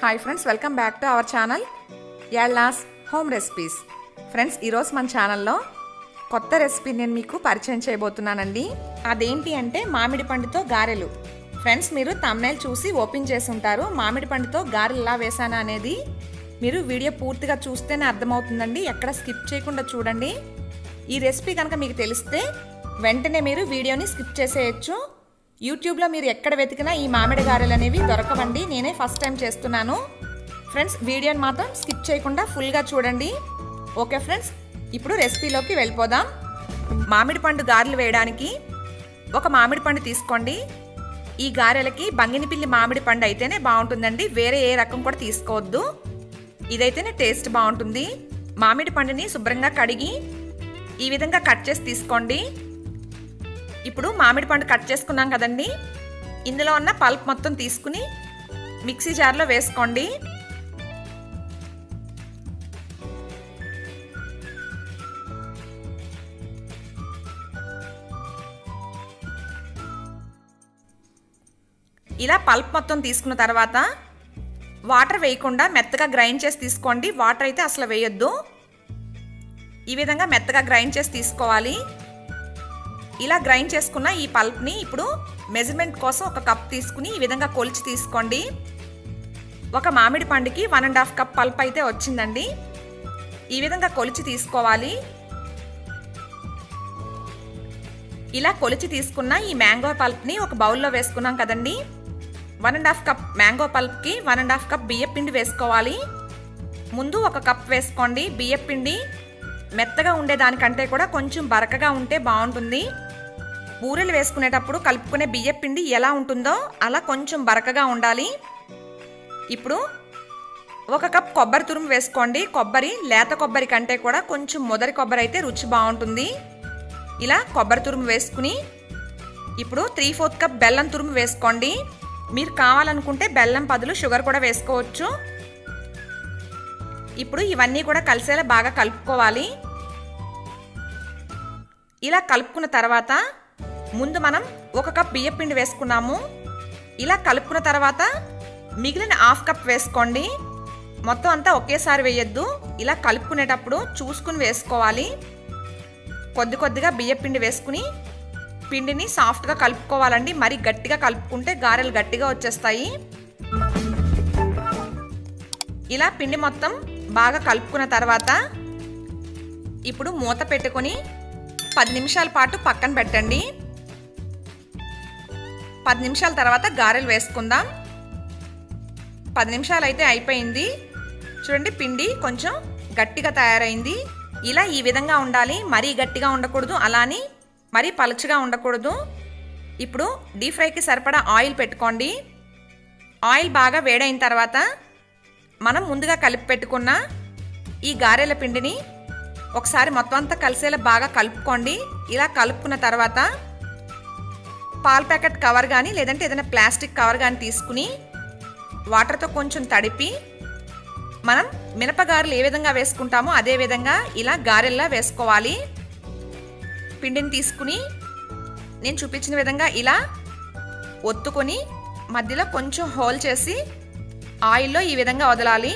hi friends welcome back to our channel యాళ్ళాస్ home recipes friends ఈరోజు మన ఛానల్లో కొత్త రెసిపీ నేను మీకు పరిచయం చేయబోతున్నానండి అదేంటి అంటే మామిడి పండుతో గారెలు ఫ్రెండ్స్ మీరు తమ్నైల్ చూసి ఓపెన్ చేసి ఉంటారు మామిడి పండుతో గారెలు ఎలా వేసానా అనేది మీరు వీడియో పూర్తిగా చూస్తేనే అర్థమవుతుందండి ఎక్కడ స్కిప్ చేయకుండా చూడండి ఈ రెసిపీ కనుక మీకు తెలిస్తే వెంటనే మీరు వీడియోని స్కిప్ చేసేయచ్చు యూట్యూబ్లో మీరు ఎక్కడ వెతికినా ఈ మామిడి గారెలు అనేవి దొరకవండి నేనే ఫస్ట్ టైం చేస్తున్నాను ఫ్రెండ్స్ వీడియోని మాత్రం స్కిప్ చేయకుండా ఫుల్గా చూడండి ఓకే ఫ్రెండ్స్ ఇప్పుడు రెసిపీలోకి వెళ్ళిపోదాం మామిడి పండు గారెలు వేయడానికి ఒక మామిడి పండు తీసుకోండి ఈ గారెలకి బంగినిపిల్లి మామిడి పండు అయితేనే బాగుంటుందండి వేరే ఏ రకం కూడా తీసుకోవద్దు ఇదైతేనే టేస్ట్ బాగుంటుంది మామిడి పండుని శుభ్రంగా కడిగి ఈ విధంగా కట్ చేసి తీసుకోండి ఇప్పుడు మామిడి పండు కట్ చేసుకున్నాం కదండి ఇందులో ఉన్న పల్ప్ మొత్తం తీసుకుని మిక్సీ జార్లో వేసుకోండి ఇలా పల్ప్ మొత్తం తీసుకున్న తర్వాత వాటర్ వేయకుండా మెత్తగా గ్రైండ్ చేసి తీసుకోండి వాటర్ అయితే అసలు వేయొద్దు ఈ విధంగా మెత్తగా గ్రైండ్ చేసి తీసుకోవాలి ఇలా గ్రైండ్ చేసుకున్న ఈ పల్ప్ని ఇప్పుడు మెజర్మెంట్ కోసం ఒక కప్ తీసుకుని ఈ విధంగా కొలిచి తీసుకోండి ఒక మామిడి పండుకి one and half cup pulp అయితే వచ్చిందండి ఈ విధంగా కొలిచి తీసుకోవాలి ఇలా కొలిచి తీసుకున్న ఈ మ్యాంగో పల్ప్ని ఒక బౌల్లో వేసుకున్నాం కదండి one and half cup mango పల్ప్కి వన్ అండ్ హాఫ్ కప్ బియ్య పిండి వేసుకోవాలి ముందు ఒక కప్ వేసుకోండి బియ్య పిండి మెత్తగా ఉండేదానికంటే కూడా కొంచెం బరకగా ఉంటే బాగుంటుంది బూరెలు వేసుకునేటప్పుడు కలుపుకునే బియ్య పిండి ఎలా ఉంటుందో అలా కొంచెం బరకగా ఉండాలి ఇప్పుడు ఒక కప్ కొబ్బరి తురుము వేసుకోండి కొబ్బరి లేత కొబ్బరి కంటే కూడా కొంచెం మొదటి కొబ్బరి అయితే రుచి బాగుంటుంది ఇలా కొబ్బరి తురుము వేసుకుని ఇప్పుడు త్రీ ఫోర్త్ కప్ బెల్లం తురుము వేసుకోండి మీరు కావాలనుకుంటే బెల్లం బదులు షుగర్ కూడా వేసుకోవచ్చు ఇప్పుడు ఇవన్నీ కూడా కలిసేలా బాగా కలుపుకోవాలి ఇలా కలుపుకున్న తర్వాత ముందు మనం ఒక కప్ బియ్యం పిండి వేసుకున్నాము ఇలా కలుపుకున్న తర్వాత మిగిలిన హాఫ్ కప్ వేసుకోండి మొత్తం అంతా ఒకేసారి వేయొద్దు ఇలా కలుపుకునేటప్పుడు చూసుకుని వేసుకోవాలి కొద్ది కొద్దిగా బియ్యం పిండి వేసుకుని పిండిని సాఫ్ట్గా కలుపుకోవాలండి మరి గట్టిగా కలుపుకుంటే గారెలు గట్టిగా వచ్చేస్తాయి ఇలా పిండి మొత్తం బాగా కలుపుకున్న తర్వాత ఇప్పుడు మూత పెట్టుకొని పది నిమిషాల పాటు పక్కన పెట్టండి పది నిమిషాల తర్వాత గారెలు వేసుకుందాం పది నిమిషాలు అయితే అయిపోయింది చూడండి పిండి కొంచెం గట్టిగా తయారైంది ఇలా ఈ విధంగా ఉండాలి మరీ గట్టిగా ఉండకూడదు అలాని మరీ పలుచగా ఉండకూడదు ఇప్పుడు డీప్ ఫ్రైకి సరిపడా ఆయిల్ పెట్టుకోండి ఆయిల్ బాగా వేడైన తర్వాత మనం ముందుగా కలిపి పెట్టుకున్న ఈ గారెల పిండిని ఒకసారి మొత్తం అంతా కలిసేలా బాగా కలుపుకోండి ఇలా కలుపుకున్న తర్వాత పాల ప్యాకెట్ కవర్ కానీ లేదంటే ఏదైనా ప్లాస్టిక్ కవర్ కానీ తీసుకుని వాటర్తో కొంచెం తడిపి మనం మినపగారెలు ఏ విధంగా వేసుకుంటామో అదే విధంగా ఇలా గారెల్లా వేసుకోవాలి పిండిని తీసుకుని నేను చూపించిన విధంగా ఇలా ఒత్తుకొని మధ్యలో కొంచెం హోల్ చేసి ఆయిల్లో ఈ విధంగా వదలాలి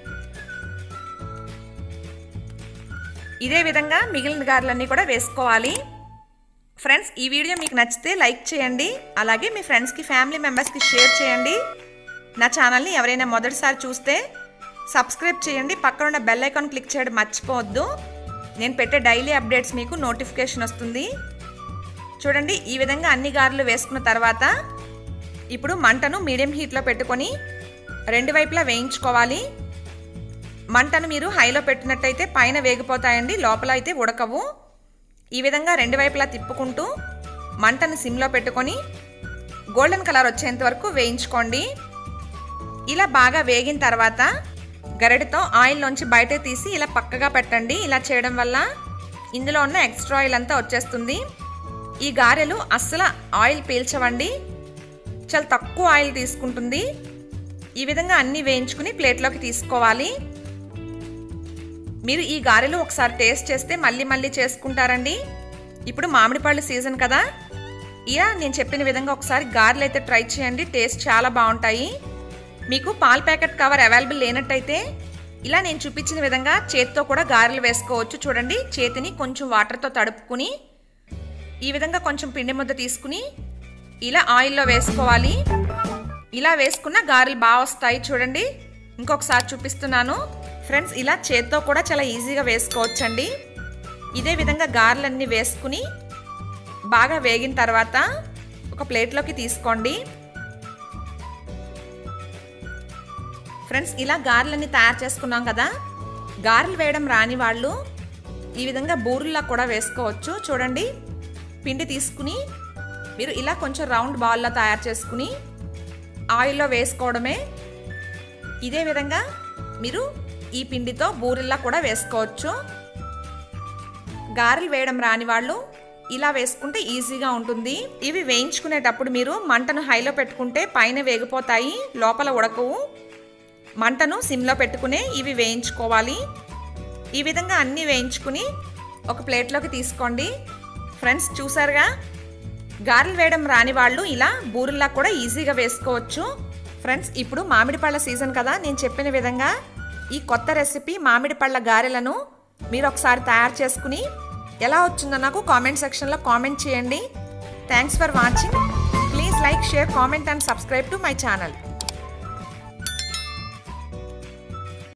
ఇదే విధంగా మిగిలిన గారెలన్నీ కూడా వేసుకోవాలి ఫ్రెండ్స్ ఈ వీడియో మీకు నచ్చితే లైక్ చేయండి అలాగే మీ ఫ్రెండ్స్కి ఫ్యామిలీ మెంబర్స్కి షేర్ చేయండి నా ఛానల్ని ఎవరైనా మొదటిసారి చూస్తే సబ్స్క్రైబ్ చేయండి పక్కనున్న బెల్ ఐకాన్ క్లిక్ చేయడం మర్చిపోవద్దు నేను పెట్టే డైలీ అప్డేట్స్ మీకు నోటిఫికేషన్ వస్తుంది చూడండి ఈ విధంగా అన్ని గారెలు వేసుకున్న తర్వాత ఇప్పుడు మంటను మీడియం హీట్లో పెట్టుకొని రెండు వైపులా వేయించుకోవాలి మంటను మీరు హైలో పెట్టినట్టయితే పైన వేగిపోతాయండి లోపల అయితే ఉడకవు ఈ విధంగా రెండు వైపులా తిప్పుకుంటూ మంటను సిమ్లో పెట్టుకొని గోల్డెన్ కలర్ వచ్చేంత వరకు వేయించుకోండి ఇలా బాగా వేగిన తర్వాత గరిటతో ఆయిల్లోంచి బయట తీసి ఇలా పక్కగా పెట్టండి ఇలా చేయడం వల్ల ఇందులో ఉన్న ఎక్స్ట్రా ఆయిల్ అంతా వచ్చేస్తుంది ఈ గారెలు అస్సలు ఆయిల్ పీల్చవండి చాలా తక్కువ ఆయిల్ తీసుకుంటుంది ఈ విధంగా అన్నీ వేయించుకుని ప్లేట్లోకి తీసుకోవాలి మీరు ఈ గారెలు ఒకసారి టేస్ట్ చేస్తే మళ్ళీ మళ్ళీ చేసుకుంటారండి ఇప్పుడు మామిడి పళ్ళు సీజన్ కదా ఇలా నేను చెప్పిన విధంగా ఒకసారి గారెలు అయితే ట్రై చేయండి టేస్ట్ చాలా బాగుంటాయి మీకు పాల్ ప్యాకెట్ కవర్ అవైలబుల్ లేనట్టయితే ఇలా నేను చూపించిన విధంగా చేతితో కూడా గారెలు వేసుకోవచ్చు చూడండి చేతిని కొంచెం వాటర్తో తడుపుకుని ఈ విధంగా కొంచెం పిండి ముద్ద తీసుకుని ఇలా ఆయిల్లో వేసుకోవాలి ఇలా వేసుకున్న గారెలు బాగా వస్తాయి చూడండి ఇంకొకసారి చూపిస్తున్నాను ఫ్రెండ్స్ ఇలా చేత్తో కూడా చాలా ఈజీగా వేసుకోవచ్చండి ఇదే విధంగా గారెలన్నీ వేసుకుని బాగా వేగిన తర్వాత ఒక ప్లేట్లోకి తీసుకోండి ఫ్రెండ్స్ ఇలా గారెలన్నీ తయారు చేసుకున్నాం కదా గారెలు వేయడం రాని వాళ్ళు ఈ విధంగా బూరుల్లా కూడా వేసుకోవచ్చు చూడండి పిండి తీసుకుని మీరు ఇలా కొంచెం రౌండ్ బాల్లో తయారు చేసుకుని ఆయిల్లో వేసుకోవడమే ఇదే విధంగా మీరు ఈ పిండితో బూరెల్లా కూడా వేసుకోవచ్చు గారెలు వేయడం రాని వాళ్ళు ఇలా వేసుకుంటే ఈజీగా ఉంటుంది ఇవి వేయించుకునేటప్పుడు మీరు మంటను హైలో పెట్టుకుంటే పైన వేగిపోతాయి లోపల ఉడకవు మంటను సిమ్లో పెట్టుకునే ఇవి వేయించుకోవాలి ఈ విధంగా అన్నీ వేయించుకుని ఒక ప్లేట్లోకి తీసుకోండి ఫ్రెండ్స్ చూసారుగా గారెలు వేయడం రాని వాళ్ళు ఇలా బూరెల్లా కూడా ఈజీగా వేసుకోవచ్చు ఫ్రెండ్స్ ఇప్పుడు మామిడి పళ్ళ సీజన్ కదా నేను చెప్పిన విధంగా ఈ కొత్త రెసిపీ మామిడి పళ్ళ గారెలను మీరు ఒకసారి తయారు చేసుకుని ఎలా వచ్చిందో నాకు కామెంట్ సెక్షన్లో కామెంట్ చేయండి thanks for watching please like share comment and subscribe to my channel